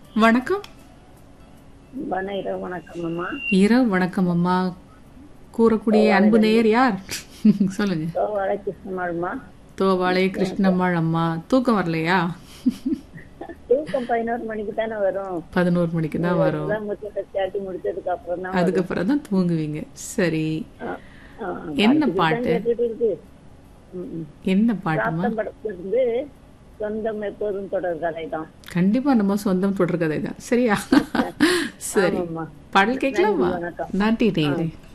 வணக்கம் வண இரவு வணக்கம் அம்மா இரவு வணக்கம் அம்மா கூறக்கூடிய அன்பு நேயர் யார் சொல்லுங்க சோவாழ கிருஷ்ணமாள்மா தோவாளை கிருஷ்ணம்மாள் அம்மா தூக்கம் வரலையா தூக்கம் பதினோரு மணிக்கு தானே வரும் பதினோரு மணிக்கு தான் வரும் எல்லாம் முச்சத்தை சாட்டி முடிச்சதுக்கு அப்புறம் தான் அதுக்கப்புறம் தான் தூங்குவீங்க சரி ஆ, ஆ, என்ன அதுக்கு பாட்டு? தான் கேட்டுட்டு இருக்கு ம், ம். என்ன பாட்டுமா சாத்தம் படத்துல இருந்து சொந்தம் எப்போதும் தொடர் கதை தான் கண்டிப்பா நம்ம சொந்தம் தொடர்கதை தான் சரியா சரி ஆமாம்மா பாடல் கேட்கலாமா வணக்கம். நன்றி நேயரே